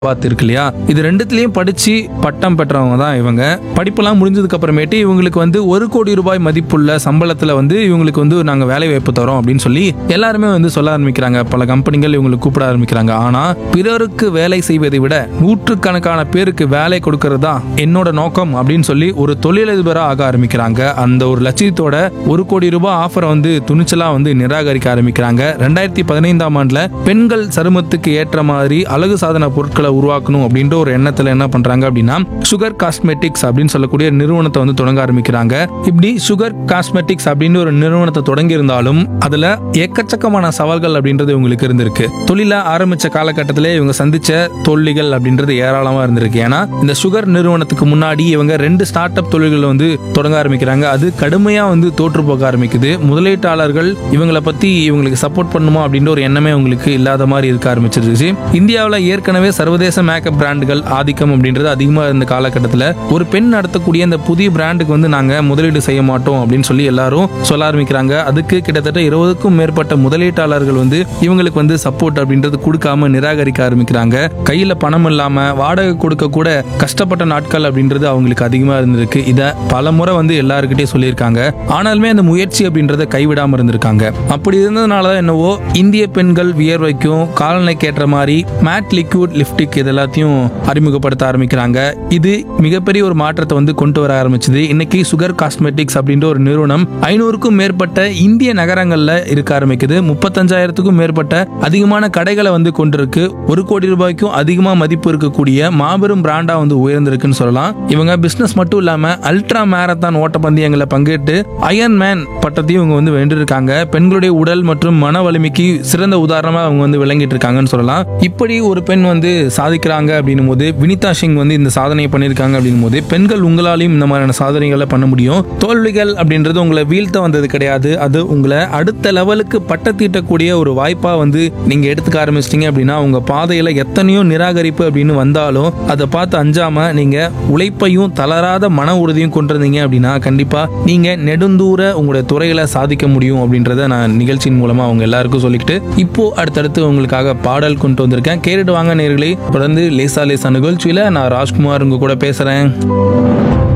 பாத் இருக்கு இல்லையா இது ரெண்டுத்துலயும் படிச்சு பட்டம் பெற்றவங்க தான் இவங்க படிப்பெல்லாம் முடிஞ்சதுக்கு அப்புறமேட்டு இவங்களுக்கு வந்து ஒரு கோடி ரூபாய் மதிப்புள்ள சம்பளத்துல வந்து இவங்களுக்கு வந்து நாங்க வேலை வாய்ப்பு தரோம் அப்படின்னு சொல்லி எல்லாருமே வந்து சொல்ல ஆரம்பிக்கிறாங்க பல கம்பெனிகள் இவங்களுக்கு கூப்பிட ஆரம்பிக்கிறாங்க ஆனா பிறருக்கு வேலை செய்வதை விட நூற்றுக்கணக்கான பேருக்கு வேலை கொடுக்கறது தான் என்னோட நோக்கம் அப்படின்னு சொல்லி ஒரு தொழிலதிபரா ஆக ஆரம்பிக்கிறாங்க அந்த ஒரு லட்சியத்தோட ஒரு கோடி ரூபாய் ஆஃபரை வந்து துணிச்சலா வந்து நிராகரிக்க ஆரம்பிக்கிறாங்க ரெண்டாயிரத்தி பதினைந்தாம் ஆண்டுல பெண்கள் சருமத்துக்கு ஏற்ற மாதிரி அழகு சாதன பொருட்களை உருவாக்கணும் அப்படின்ற ஒரு எண்ணத்துல என்ன பண்றாங்க அப்படின்னா சுகர் காஸ்மெட்டிக்ஸ் அப்படின்னு சொல்லக்கூடிய நிறுவனத்தை வந்து தொடங்க ஆரம்பிக்கிறாங்க இப்படி சுகர் காஸ்மெட்டிக்ஸ் அப்படின்னு ஒரு நிறுவனத்தை தொடங்கி இருந்தாலும் அதுல எக்கச்சக்கமான சவால்கள் அப்படின்றது இவங்களுக்கு இருந்திருக்கு தொழில ஆரம்பிச்ச காலகட்டத்திலே இவங்க சந்திச்ச தோல்விகள் அப்படின்றது ஏராளமா இருந்திருக்கு ஏன்னா இந்த சுகர் நிறுவனத்துக்கு முன்னாடி இவங்க ரெண்டு ஸ்டார்ட் அப் தொழில்களை வந்து தொடங்க ஆரம்பிக்கிறாங்க அது கடுமையா வந்து தோற்று போக ஆரம்பிக்குது முதலீட்டாளர்கள் இவங்களை பத்தி இவங்களுக்கு சப்போர்ட் பண்ணுமா அப்படின்ற ஒரு எண்ணமே உங்களுக்கு இல்லாத மாதிரி இருக்க ஆரம்பிச்சிருச்சு இந்தியாவில் ஏற்கனவே சர்வதேச மேக்கப் பிராண்டுகள் ஆதிக்கம் அப்படின்றது அதிகமாக இருந்த காலகட்டத்தில் ஒரு பெண் நடத்தக்கூடிய இந்த புதிய பிராண்டுக்கு வந்து நாங்கள் முதலீடு செய்ய மாட்டோம் அப்படின்னு சொல்லி எல்லாரும் சொல்ல ஆரம்பிக்கிறாங்க அதுக்கு கிட்டத்தட்ட இருபதுக்கும் மேற்பட்ட முதலீட்டாளர்கள் வந்து இவங்களுக்கு வந்து சப்போர்ட் அப்படின்றது கொடுக்காம நிராகரிக்க ஆரம்பிக்கிறாங்க கையில் பணம் இல்லாம வாடகை கொடுக்க கூட கஷ்டப்பட்ட நாட்கள் அப்படின்றது அவங்களுக்கு அதிகமாக இருந்திருக்கு இதை பல முறை வந்து எல்லாருக்கிட்டையும் சொல்லியிருக்காங்க ஆனாலுமே அந்த முயற்சி அப்படின்றத கைவிடாம இருந்திருக்காங்க அப்படி இருந்ததுனால தான் என்னவோ இந்திய பெண்கள் வியர்வைக்கும் காலநிலைக்கு ஏற்ற மாதிரி மேட் லிக்விட் லிப்டிக் இது எல்லாத்தையும் அறிமுகப்படுத்த ஆரம்பிக்கிறாங்க இது மிகப்பெரிய ஒரு மாற்றத்தை வந்து கொண்டு வர ஆரம்பிச்சது இன்னைக்கு சுகர் காஸ்மெட்டிக்ஸ் அப்படின்ற ஒரு நிறுவனம் ஐநூறுக்கும் மேற்பட்ட இந்திய நகரங்கள்ல இருக்க ஆரம்பிக்குது முப்பத்தஞ்சாயிரத்துக்கும் மேற்பட்ட அதிகமான கடைகளை வந்து கொண்டிருக்கு ஒரு கோடி ரூபாய்க்கும் அதிகமா மதிப்பு இருக்கக்கூடிய மாபெரும் பிராண்டா வந்து உயர்ந்திருக்குன்னு சொல்லலாம் இவங்க பிசினஸ் மட்டும் இல்லாம அல்ட்ரா மேரத்தான் ஓட்டப்பந்தயங்களை பங்கேற்று அயன் மேன் பட்டத்தையும் இவங்க வந்து வென்றிருக்காங்க பெண்களுடைய உடல் மற்றும் மன வலிமைக்கு சிறந்த உதாரணமா அவங்க வந்து விளங்கிட்டு இருக்காங்கன்னு சொல்லலாம் இப்படி ஒரு பெண் வந்து சாதிக்கிறாங்க அப்படின்னும் போது வினிதா சிங் வந்து இந்த சாதனையை பண்ணியிருக்காங்க அப்படின்னும் போது பெண்கள் உங்களாலையும் இந்த மாதிரியான சாதனைகளை பண்ண முடியும் தோல்விகள் அப்படின்றது உங்களை வீழ்த்த வந்தது கிடையாது அது உங்களை அடுத்த லெவலுக்கு பட்ட தீட்டக்கூடிய ஒரு வாய்ப்பா வந்து நீங்க எடுத்துக்க ஆரம்பிச்சிட்டீங்க அப்படின்னா உங்க பாதையில எத்தனையோ நிராகரிப்பு அப்படின்னு வந்தாலும் அதை பார்த்து அஞ்சாம நீங்க உழைப்பையும் தளராத மன உறுதியும் கொண்டிருந்தீங்க அப்படின்னா கண்டிப்பா நீங்க நெடுந்தூர உங்களுடைய துறையில சாதிக்க முடியும் அப்படின்றத நான் நிகழ்ச்சியின் மூலமா அவங்க எல்லாருக்கும் சொல்லிக்கிட்டு இப்போ அடுத்தடுத்து உங்களுக்காக பாடல் கொண்டு வந்திருக்கேன் கேட்டுட்டு வாங்க நேர்களே தொடர்ந்து லேசா லேசா நிகழ்ச்சியில நான் ராஜ்குமார் உங்க கூட பேசுறேன்